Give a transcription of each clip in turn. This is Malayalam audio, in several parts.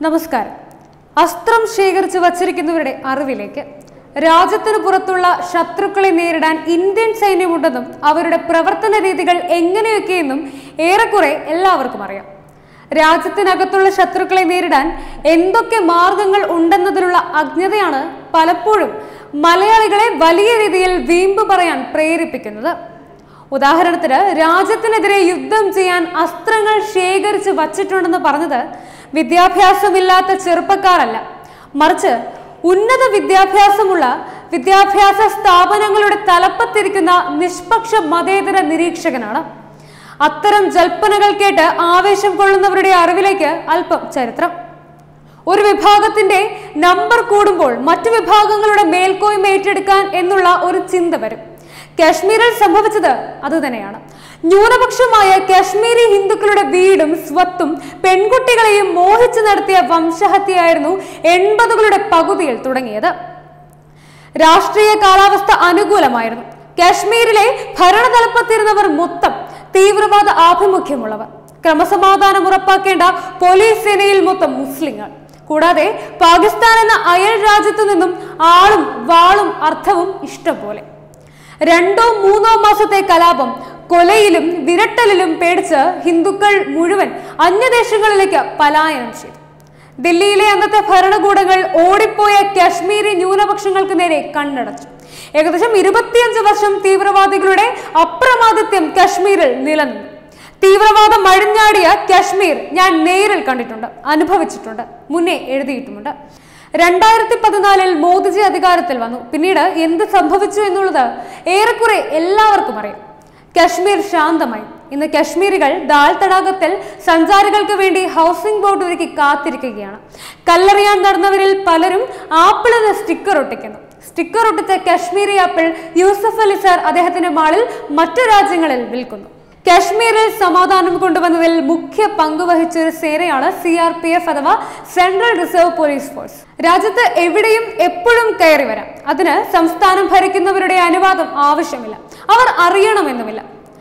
നമസ്കാരം അസ്ത്രം ശേഖരിച്ച് വച്ചിരിക്കുന്നവരുടെ അറിവിലേക്ക് രാജ്യത്തിന് പുറത്തുള്ള ശത്രുക്കളെ നേരിടാൻ ഇന്ത്യൻ സൈന്യമുണ്ടെന്നും അവരുടെ പ്രവർത്തന രീതികൾ എങ്ങനെയൊക്കെയെന്നും ഏറെക്കുറെ എല്ലാവർക്കും അറിയാം രാജ്യത്തിനകത്തുള്ള ശത്രുക്കളെ നേരിടാൻ എന്തൊക്കെ മാർഗങ്ങൾ ഉണ്ടെന്നതിലുള്ള അജ്ഞതയാണ് പലപ്പോഴും മലയാളികളെ വലിയ രീതിയിൽ വീമ്പ് പറയാൻ പ്രേരിപ്പിക്കുന്നത് ഉദാഹരണത്തിന് രാജ്യത്തിനെതിരെ യുദ്ധം ചെയ്യാൻ അസ്ത്രങ്ങൾ ശേഖരിച്ച് വച്ചിട്ടുണ്ടെന്ന് പറഞ്ഞത് വിദ്യാഭ്യാസമില്ലാത്ത ചെറുപ്പക്കാരല്ല മറിച്ച് ഉന്നത വിദ്യാഭ്യാസമുള്ള വിദ്യാഭ്യാസ സ്ഥാപനങ്ങളുടെ തലപ്പത്തിരിക്കുന്ന നിഷ്പക്ഷ മതേതര നിരീക്ഷകനാണ് അത്തരം ജൽപ്പനകൾ കേട്ട് ആവേശം കൊള്ളുന്നവരുടെ അറിവിലേക്ക് അല്പം ചരിത്രം ഒരു വിഭാഗത്തിന്റെ നമ്പർ കൂടുമ്പോൾ മറ്റു വിഭാഗങ്ങളുടെ മേൽക്കോയ്മ ഏറ്റെടുക്കാൻ എന്നുള്ള ഒരു ചിന്ത വരും കാശ്മീരിൽ സംഭവിച്ചത് അതുതന്നെയാണ് ന്യൂനപക്ഷമായ കാശ്മീരി ഹിന്ദുക്കളുടെ വീടും സ്വത്തും പെൺകുട്ടികളെയും മോഹിച്ചു നടത്തിയ വംശഹത്യയായിരുന്നു എൺപതുകളുടെ പകുതിയിൽ തുടങ്ങിയത് രാഷ്ട്രീയ കാലാവസ്ഥ അനുകൂലമായിരുന്നു കാശ്മീരിലെ ഭരണതലപ്പത്തിരുന്നവർ മൊത്തം തീവ്രവാദ ആഭിമുഖ്യമുള്ളവർ ക്രമസമാധാനം ഉറപ്പാക്കേണ്ട പോലീസ് സേനയിൽ മൊത്തം മുസ്ലിങ്ങൾ കൂടാതെ പാകിസ്ഥാൻ എന്ന അയൽ രാജ്യത്തു നിന്നും ആളും വാളും അർത്ഥവും ഇഷ്ടം പോലെ രണ്ടോ മൂന്നോ മാസത്തെ കലാപം കൊലയിലും വിരട്ടലിലും പേടിച്ച് ഹിന്ദുക്കൾ മുഴുവൻ അന്യദേശങ്ങളിലേക്ക് പലായനം ചെയ്തു ദില്ലിയിലെ അന്നത്തെ ഭരണകൂടങ്ങൾ ഓടിപ്പോയ കാശ്മീരി ന്യൂനപക്ഷങ്ങൾക്ക് നേരെ കണ്ണടച്ചു ഏകദേശം ഇരുപത്തിയഞ്ച് വർഷം തീവ്രവാദികളുടെ അപ്രമാദിത്യം കാശ്മീരിൽ നിലനിന്നു തീവ്രവാദം അഴിഞ്ഞാടിയ കാശ്മീർ ഞാൻ നേരിൽ കണ്ടിട്ടുണ്ട് അനുഭവിച്ചിട്ടുണ്ട് മുന്നേ എഴുതിയിട്ടുമുണ്ട് രണ്ടായിരത്തി പതിനാലിൽ മോദിജി അധികാരത്തിൽ വന്നു പിന്നീട് എന്ത് സംഭവിച്ചു എന്നുള്ളത് ഏറെക്കുറെ എല്ലാവർക്കും അറിയാം കശ്മീർ ശാന്തമായി ഇന്ന് കശ്മീരികൾ ദാൽ തടാകത്തിൽ സഞ്ചാരികൾക്ക് വേണ്ടി ഹൗസിംഗ് ബോർഡ് ഒരുക്കി കാത്തിരിക്കുകയാണ് കല്ലെറിയാൻ നടന്നവരിൽ പലരും ആപ്പിളിന് സ്റ്റിക്കർ ഒട്ടിക്കുന്നു സ്റ്റിക്കർ ഒട്ടിച്ച കശ്മീരി ആപ്പിൾ യൂസഫ് അലി സാർ അദ്ദേഹത്തിന്റെ മാളിൽ മറ്റു രാജ്യങ്ങളിൽ വിൽക്കുന്നു കശ്മീരിൽ സമാധാനം കൊണ്ടുവന്നതിൽ മുഖ്യ പങ്ക് വഹിച്ച ഒരു സേനയാണ് സി ആർ പി എഫ് അഥവാ സെൻട്രൽ റിസർവ് പോലീസ് ഫോഴ്സ് രാജ്യത്ത് എവിടെയും എപ്പോഴും കയറി വരാം അതിന് സംസ്ഥാനം ഭരിക്കുന്നവരുടെ അനുവാദം ആവശ്യമില്ല അവർ അറിയണമെന്നുമില്ല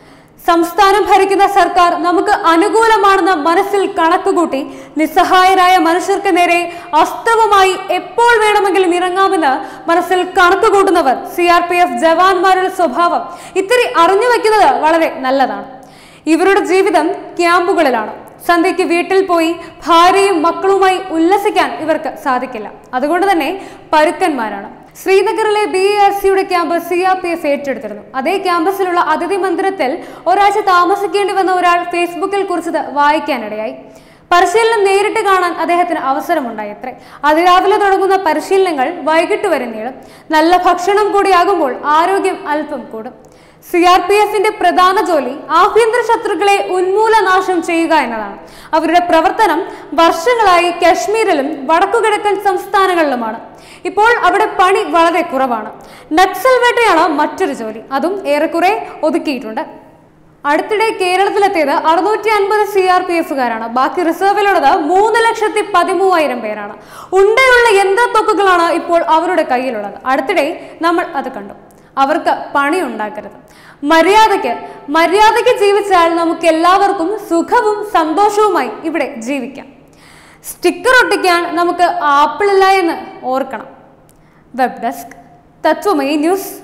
സംസ്ഥാനം ഭരിക്കുന്ന സർക്കാർ നമുക്ക് അനുകൂലമാണെന്ന മനസ്സിൽ കണക്കുകൂട്ടി നിസ്സഹായരായ മനുഷ്യർക്ക് നേരെ അസ്ത്രവുമായി എപ്പോൾ വേണമെങ്കിലും ഇറങ്ങാമെന്ന് മനസ്സിൽ കണക്കുകൂട്ടുന്നവർ സി ആർ പി എഫ് ജവാന്മാരുടെ സ്വഭാവം ഇത്തിരി അറിഞ്ഞു വെക്കുന്നത് വളരെ നല്ലതാണ് ഇവരുടെ ജീവിതം ക്യാമ്പുകളിലാണ് സന്ധ്യയ്ക്ക് വീട്ടിൽ പോയി ഭാര്യയും മക്കളുമായി ഉല്ലസിക്കാൻ ഇവർക്ക് സാധിക്കില്ല അതുകൊണ്ട് തന്നെ പരുക്കന്മാരാണ് ശ്രീനഗറിലെ ബി ആർ സിയുടെ camp C R P F ഏറ്റെടുത്തിരുന്നു അതേ ക്യാമ്പസിലുള്ള അതിഥി മന്ദിരത്തിൽ ഒരാഴ്ച താമസിക്കേണ്ടി വന്ന ഒരാൾ ഫേസ്ബുക്കിൽ കുറിച്ചത് വായിക്കാനിടയായി പരിശീലനം നേരിട്ട് കാണാൻ അദ്ദേഹത്തിന് അവസരമുണ്ടായത്രേ അതിരാവിലെ തുടങ്ങുന്ന പരിശീലനങ്ങൾ വൈകിട്ട് വരെ നീളും നല്ല ഭക്ഷണം കൂടിയാകുമ്പോൾ ആരോഗ്യം അല്പം കൂടും സി ആർ പി എഫിന്റെ പ്രധാന ജോലി ആഭ്യന്തര ശത്രുക്കളെ ഉന്മൂലനാശം ചെയ്യുക എന്നതാണ് അവരുടെ പ്രവർത്തനം വർഷങ്ങളായി കശ്മീരിലും വടക്കുകിഴക്കൻ സംസ്ഥാനങ്ങളിലുമാണ് ഇപ്പോൾ അവിടെ പണി വളരെ കുറവാണ് നക്സൽ വേട്ടയാണ് മറ്റൊരു ജോലി അതും ഏറെക്കുറെ ഒതുക്കിയിട്ടുണ്ട് അടുത്തിടെ കേരളത്തിലെത്തിയത് അറുന്നൂറ്റി അൻപത് സി ആർ പി എഫുകാരാണ് ബാക്കി റിസർവിലുള്ളത് മൂന്ന് ലക്ഷത്തി പതിമൂവായിരം പേരാണ് ഉണ്ടയുള്ള യന്ത്രത്തൊക്കുകളാണ് ഇപ്പോൾ അവരുടെ കയ്യിലുള്ളത് അടുത്തിടെ നമ്മൾ അത് കണ്ടു അവർക്ക് പണി ഉണ്ടാക്കരുത് മര്യാദയ്ക്ക് മര്യാദയ്ക്ക് ജീവിച്ചാൽ നമുക്ക് എല്ലാവർക്കും സുഖവും സന്തോഷവുമായി ഇവിടെ ജീവിക്കാം സ്റ്റിക്കർ ഒട്ടിക്കാൻ നമുക്ക് ആപ്പിളില്ല എന്ന് ഓർക്കണം വെബ് ഡെസ്ക് തത്വമയി ന്യൂസ്